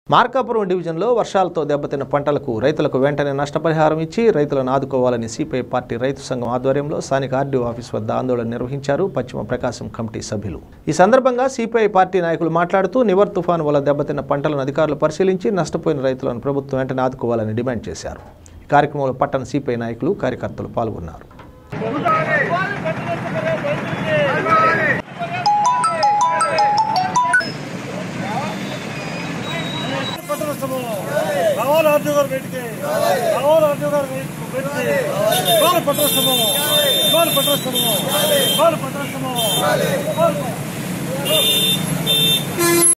మార్కాపురం డివిజన్లో వర్షాలతో దెబ్బతిన్న పంటలకు రైతులకు వెంటనే నష్టపరిహారం ఇచ్చి రైతులను ఆదుకోవాలని సిపిఐ పార్టీ రైతు సంఘం ఆధ్వర్యంలో స్థానిక ఆర్డీఓ ఆఫీస్ వద్ద ఆందోళన నిర్వహించారు పశ్చిమ ప్రకాశం కమిటీ సభ్యులు ఈ సందర్భంగా సిపిఐ పార్టీ నాయకులు మాట్లాడుతూ నివర్ తుఫాను వల్ల దెబ్బతిన్న పంటలను అధికారులు పరిశీలించి నష్టపోయిన రైతులను ప్రభుత్వం వెంటనే ఆదుకోవాలని డిమాండ్ చేశారు ఈ కార్యక్రమంలో పట్టణ సిపిఐ నాయకులు కార్యకర్తలు పాల్గొన్నారు రావాలి ఆర్డీ గారు బయటికి రావాలి ఆర్డీ గారు బయటికి ఇవాళ పట్టణము ఇవాళ పట్టణము ఇవాళ పట్టణము